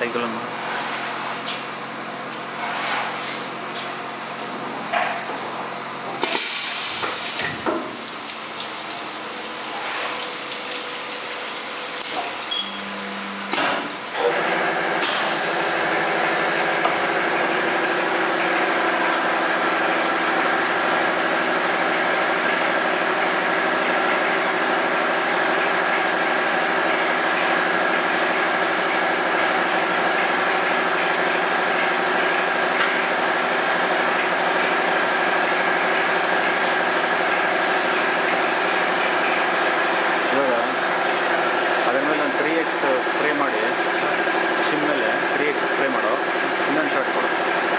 ಸೈಕಲನ್ನು ಇವಾಗ ಅದ್ರ ಮೇಲೆ ಒಂದು ತ್ರೀ ಎಕ್ಸ್ ಸ್ಪ್ರೇ ಮಾಡಿ ಶಿಮ್ ಮೇಲೆ ತ್ರೀ ಎಕ್ಸ್ ಸ್ಪ್ರೇ ಮಾಡೋ ಇನ್ನೊಂದು ಶಾರ್ಟ್ ಕೊಡು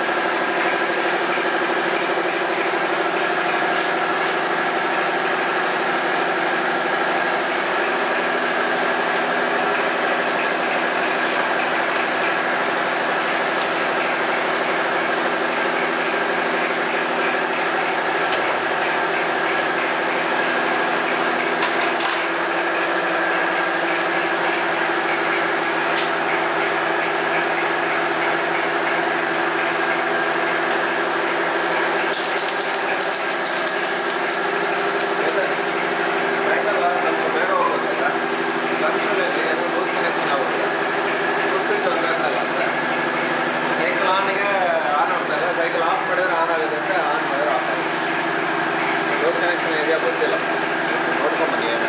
ಸೈಕಲ್ ಆನಿಗೆ ಆನ್ ಆಗ್ತಾರೆ ಸೈಕಲ್ ಆಫ್ ಮಾಡಿದ್ರೆ ಆನ್ ಆಗುತ್ತೆ ಅಂತ ಆನ್ ಮಾಡಿದ್ರೆ ಆಫ್ ಆಗುತ್ತೆ ಲೋಡ್ ಕನೆಕ್ಷನ್ ಇದೆಯಾ ಗೊತ್ತಿಲ್ಲ ನೋಡ್ಕೊಂಬನ್ನಿ ಏನು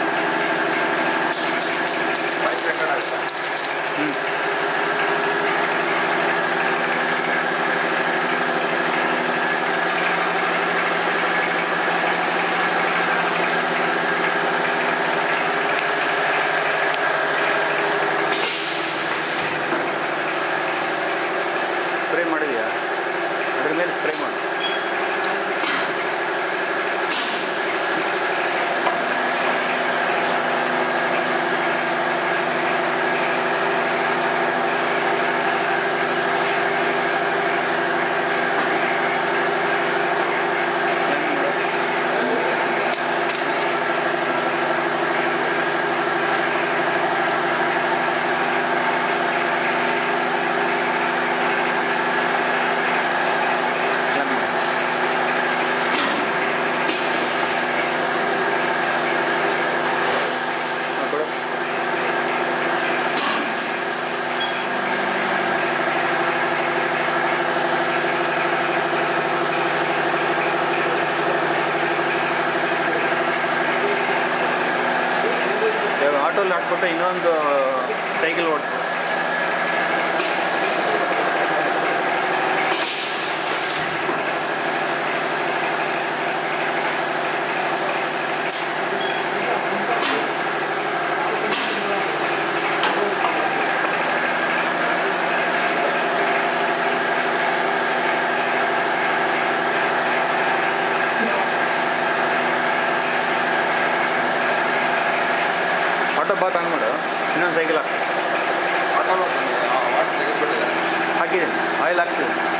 ಫೈವ್ ಸೆಕೆಂಡ್ ಆಗುತ್ತೆ ಹ್ಞೂ ಸ್ಪ್ರೇ ಮಾಡಿದ್ಯಾ ಅದ್ರ ಮೇಲೆ ಸ್ಪ್ರೇ ಮಾಡು ಹೆಂಗ್ ಮಾಡು? ಹೆಂಗ್ ಮಾಡು? ಹಾ, ಕೊಡು. ಇವಾಗ ಆಟೋಲ್ಲಿ ಹಾಕ್ಬಿಟ್ಟು ಇನ್ನೊಂದು ಸೈಕಲ್ ಓಡಿಸು ಆಟೋ ಬಾತ್ ಆನ್ ಮಾಡು ಇನ್ನೊಂದು ಸೈಕಲ್ ಹಾಕು ಆಟೋ ವಾಟರ್ ತೆಗೆದುಬಿಟ್ಟಿದ್ದಾರೆ ಹಾಕಿದ್ದೀನಿ ಆಯಿಲ್ ಹಾಕ್ತಿದ್ದೀನಿ